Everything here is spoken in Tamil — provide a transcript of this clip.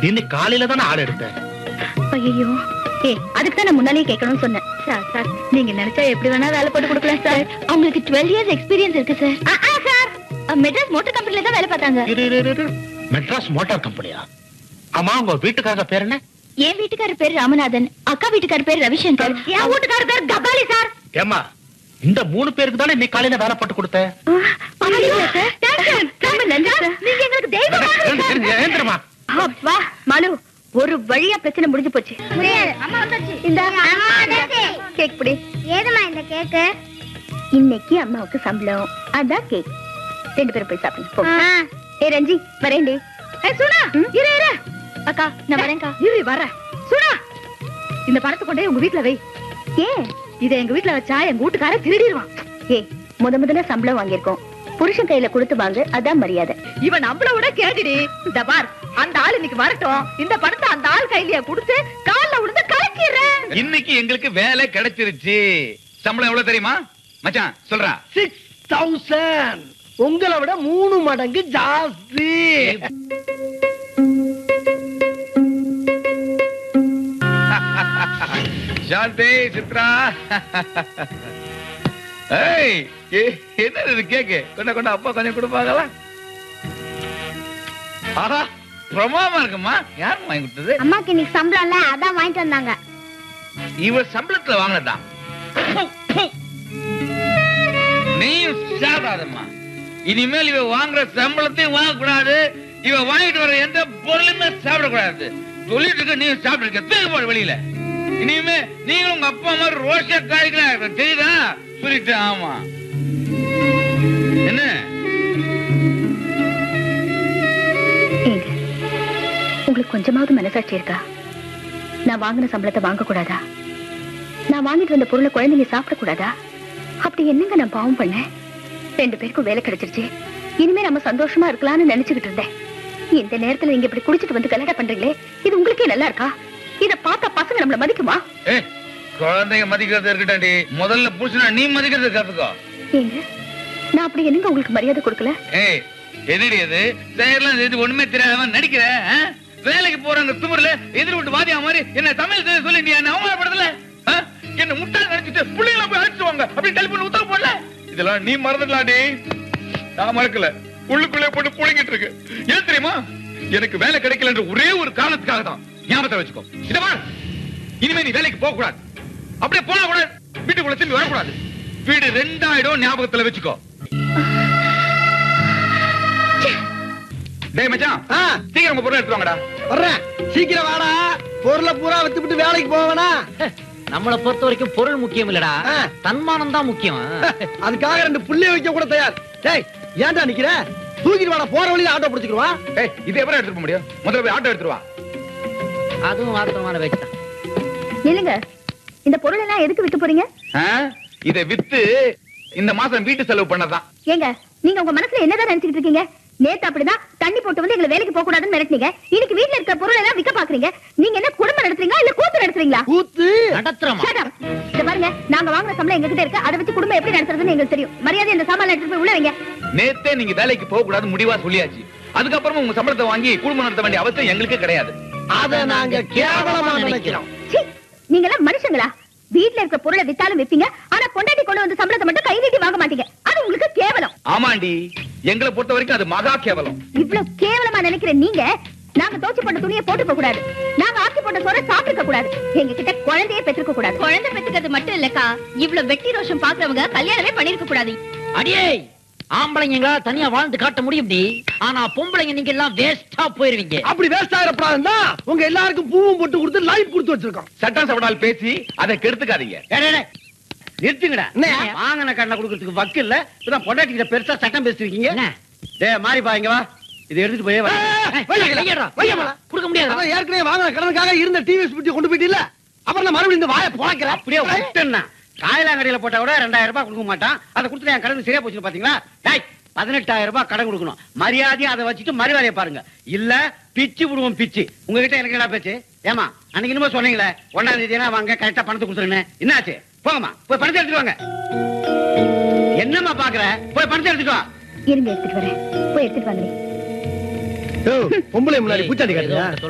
இன்னைக்கு காலையில தானே ஆள் எடுத்தேன் ஐயோ ஏ அதுக்கு தான் நான் முன்னாலேயே கேட்கணும்னு சொன்னேன் சார் சார் நீங்க நினைச்சா எப்படி வேணா வேலை போட்டு கொடுக்கலாம் சார் அவங்களுக்கு டுவெல் இயர்ஸ் எக்ஸ்பீரியன்ஸ் இருக்கு சார் சார் மெட்ராஸ் மோட்டர் கம்பெனில தான் வேலை பார்த்தாங்க இரு, இரு, இரு, இரு. மெட்ராஸ் மோட்டார் கம்பெனியா ஆமா உங்க வீட்டுக்காக பேர் என்ன என் வீட்டுக்காரர் பேர் ராமநாதன் அக்கா வீட்டுக்காரர் பேர் ரவிசங்கர் என் வீட்டுக்காரர் பேர் கபாலி சார் ஏமா இந்த மூணு பேருக்கு தானே இன்னைக்கு காலையில வேலை போட்டு கொடுத்தேன் ரொம்ப நன்றி சார் நீங்க எங்களுக்கு தெய்வம் ஏந்திரமா வா மலு ஒரு வழியா பிரச்சனை முடிஞ்சு போச்சு அம்மா வந்துருச்சு இந்த அம்மா வந்துருச்சு. கேக் பிடி ஏதுமா இந்த கேக்கு இன்னைக்கு அம்மாவுக்கு சம்பளம் அதான் கேக் ரெண்டு பேரும் போய் சாப்பிடுங்க போ. ஏ ரஞ்சி வரேன்டி ஏ சுனா இரு இரு அக்கா நான் வரேன்க்கா இரு வர சுனா இந்த பணத்தை கொண்டே உங்க வீட்ல வை ஏன் இத எங்க வீட்ல வச்சா எங்க வீட்டுக்கார திருடிடுவான் ஏய் முத முதல்ல சம்பளம் வாங்கியிருக்கோம் புருஷன் கையில கொடுத்து வாங்க அதான் மரியாதை இவன் நம்மள விட கேட்டுடி இந்த பார் அந்த ஆள் இன்னைக்கு வரட்டும் இந்த பணத்தை அந்த ஆள் கையிலேயே கொடுத்து கால்ல விழுந்து கலக்கிறேன் இன்னைக்கு எங்களுக்கு வேலை கிடைச்சிருச்சு சம்பளம் எவ்வளவு தெரியுமா மச்சான் சொல்றா சிக்ஸ் தௌசண்ட் உங்களை விட மூணு மடங்கு ஜாஸ்தி சாந்தி சித்ரா ஏய் ஏ- என்ன இது கேக்கு கொண்ட கொண்ட அப்பா கொஞ்சம் கொடுப்பாங்களா ஆஹா பிரமாமா இருக்குமா யாருக்கு வாங்கி கொடுத்தது அம்மாக்கு இன்னைக்கு சம்பளம் இல்ல அதான் வாங்கிட்டு வந்தாங்க இவ சம்பளத்துல வாங்கினதான் நீயும் சாப்பிடாதம்மா இனிமேல் இவ வாங்குற சம்பளத்தையும் வாங்கக்கூடாது இவ வாங்கிட்டு வர எந்த பொருளுமே சாப்பிடக்கூடாது சொல்லிட்டு இருக்க நீ சாப்பிட்டு இருக்க தூக்கி போடு வெளியில இனிமே நீங்களும் உங்க அப்பா மாதிரி ரோஷ காய்க்கிறா தெரியுதா சொல்லிட்டு ஆமா என்ன ஏங்க உங்களுக்கு கொஞ்சமாவது மனசாட்சி இருக்கா நான் வாங்கின சம்பளத்தை வாங்க கூடாதா நான் வாங்கிட்டு வந்த பொருளை குழந்தைங்க சாப்பிட கூடாதா அப்படி என்னங்க நான் பாவம் பண்ணேன் ரெண்டு பேருக்கும் வேலை கிடைச்சிருச்சு இனிமே நம்ம சந்தோஷமா இருக்கலாம்னு நினைச்சுக்கிட்டு இருந்தேன் இந்த நேரத்துல நீங்க இப்படி குடிச்சிட்டு வந்து கல்யாணம் பண்றீங்களே இது உங்களுக்கே நல்லா இருக்கா இத பார்த்தா பசங்க நம்மள மதிக்குமா ஏ குழந்தைங்க மதிக்கிறது இருக்கட்டாண்டி முதல்ல புருஷனா நீ மதிக்கிறது கத்துக்கோ ஏங்க நான் அப்படி என்னங்க உங்களுக்கு மரியாதை கொடுக்கல ஏய் என்னடி அது செயலாம் செய்து ஒண்ணுமே தெரியாதவன் நடிக்கிற ஆ? வேலைக்கு போறாங்க துமுறல எதிர் விட்டு வாதியா மாதிரி என்ன தமிழ் தெரியும் சொல்லி நீ என்ன அவமானப்படுத்தல ஆ? என்ன முட்டாள் நினைச்சிட்டு பிள்ளைங்கள போய் அடிச்சுவாங்க அப்படி டெலிபோன் உத்தரவு போடல இதெல்லாம் நீ மறந்துடலாடி நான் மறக்கல உள்ளுக்குள்ளே போட்டு புழுங்கிட்டு இருக்கு ஏன் தெரியுமா எனக்கு வேலை கிடைக்கலன்ற ஒரே ஒரு காரணத்துக்காக தான் ஞாபகத்தை வச்சுக்கோ இத பார் இனிமே நீ வேலைக்கு போக கூடாது அப்படியே போனா கூட வீட்டுக்குள்ள திரும்பி வரக்கூடாது வீடு ரெண்டாயிரம் ஞாபகத்துல வச்சுக்கோ டேய் மச்சான் ஆ, சீக்கிரம் உங்க பொருளை எடுத்து வாங்கடா வர்றேன் சீக்கிரம் வாடா பொருளை பூரா வித்துவிட்டு வேலைக்கு போவேனா நம்மள பொறுத்த வரைக்கும் பொருள் முக்கியம் இல்லடா ஆ. தன்மானம் தான் முக்கியம் அதுக்காக ரெண்டு புள்ளைய வைக்க கூட தயார் டேய் ஏன்டா நிக்கிற தூக்கிட்டு வாடா போற வழியில ஆட்டோ பிடிச்சிருவா ஏய் இது எப்பறம் எடுத்துட்டு போக முடியும் முதல்ல போய் ஆட்டோ எடுத்துட்டு வா அதுவும் வாஸ்தவமான பேச்சுதான் இல்லங்க இந்த பொருள் எல்லாம் எதுக்கு விற்க போறீங்க ஆ? இதை வித்து இந்த மாசம் வீட்டு செலவு பண்ணதான் ஏங்க நீங்க உங்க மனசுல என்னதான் நினைச்சிட்டு இருக்கீங்க நேத்து அப்படிதான் தண்ணி போட்டு வந்து எங்களை வேலைக்கு போக கூடாதுன்னு மிரட்டினீங்க இன்னைக்கு வீட்ல இருக்கிற பொருள் எல்லாம் விற்க பாக்குறீங்க நீங்க என்ன குடும்பம் நடத்துறீங்களா இல்ல கூத்து நடத்துறீங்களா கூத்து நடத்துறோமா Shut up. இத பாருங்க நாங்க வாங்குற சம்பளம் எங்க கிட்ட இருக்கு அதை வச்சு குடும்பம் எப்படி நடத்துறதுன்னு எங்களுக்கு தெரியும் மரியாதை இந்த சாமான் எடுத்துட்டு போய் உள்ள வைங்க நேத்தே நீங்க வேலைக்கு போக கூடாது முடிவா சொல்லியாச்சு அதுக்கப்புறமா உங்க சம்பளத்தை வாங்கி குடும்பம் நடத்த வேண்டிய அவசியம் எங்களுக்கு கிடையாது அத நாங்க கேவலமா நினைக்கிறோம் சீ, நீங்க எல்லாம் மனுஷங்களா வீட்ல இருக்க பொருளை வித்தாலும் விப்பீங்க ஆனா பொண்டாட்டி கொண்டு வந்து சம்பளத்தை மட்டும் கை நீட்டி வாங்க மாட்டீங்க அது உங்களுக்கு கேவலம் ஆமாண்டி எங்களை பொறுத்த வரைக்கும் அது மகா கேவலம் இவ்வளவு கேவலமா நினைக்கிற நீங்க நாங்க தோச்சு போட்ட துணியை போட்டுக்க கூடாது நாங்க ஆக்கி போட்ட சோற சாப்பிட்டுக்க கூடாது எங்க கிட்ட குழந்தையே பெற்றுக்க கூடாது குழந்தை பெற்றுக்கிறது மட்டும் இல்லக்கா இவ்வளவு வெட்டி ரோஷம் பாக்குறவங்க கல்யாணமே பண்ணிருக்க கூடாது அடியே ஆம்பளைங்களா தனியா வாழ்ந்து காட்ட முடியும் டி ஆனா பொம்பளைங்க நீங்க எல்லாம் வேஸ்டா போயிருவீங்க அப்படி வேஸ்ட் ஆயிடப்படாதுன்னா உங்க எல்லாருக்கும் பூவும் போட்டு கொடுத்து லைஃப் கொடுத்து வச்சிருக்கோம் சட்டம் சவடால் பேசி அதை கெடுத்துக்காதீங்க நிறுத்துங்கடா என்ன? வாங்கின கடனை கொடுக்கறதுக்கு வக்கு இல்ல இப்பதான் பொண்டாட்டிக்கிட்ட பெருசா சட்டம் பேசுறீங்க என்ன டேய் மாறிப்பா இங்க வா இதை எடுத்துட்டு போய் வா. ஏய், கையேடுறா, கையேடுறா. கொடுக்க முடியாது அதான் ஏற்கனவே வாங்கின கடனுக்காக இருந்த டிவிஎஸ் பிட்டி கொண்டு போயிட்டு இல்ல அப்புறம் நான் மறுபடியும் இந்த வாயை புழக்கிறேன் அப்படியே விட்டுன்னா காயலாங்கடையில போட்டா கூட ரெண்டாயிரம் ரூபாய் கொடுக்க மாட்டான் அதை கொடுத்துட்டு என் கடன் சரியா போச்சு பாத்தீங்களா டேய் பதினெட்டாயிரம் ரூபாய் கடன் கொடுக்கணும் மரியாதையா அதை வச்சுட்டு மறுவேலையை பாருங்க இல்ல பிச்சு விடுவோம் பிச்சு உங்ககிட்ட எனக்கு என்ன பேச்சு ஏமா அன்னைக்கு என்னமோ சொன்னீங்களே ஒன்னாம் தேதி வாங்க கரெக்டா பணத்தை கொடுத்துருங்க என்னாச்சு போங்கம்மா போய் பணத்தை எடுத்துட்டு வாங்க என்னம்மா பாக்குற போய் பணத்தை எடுத்துட்டு வா இருங்க எடுத்துட்டு வரேன் போய் எடுத்துட்டு வாங்க பொம்பளை முன்னாடி பூச்சாண்டி ஏதோ காட்டுங்க ஒண்ணு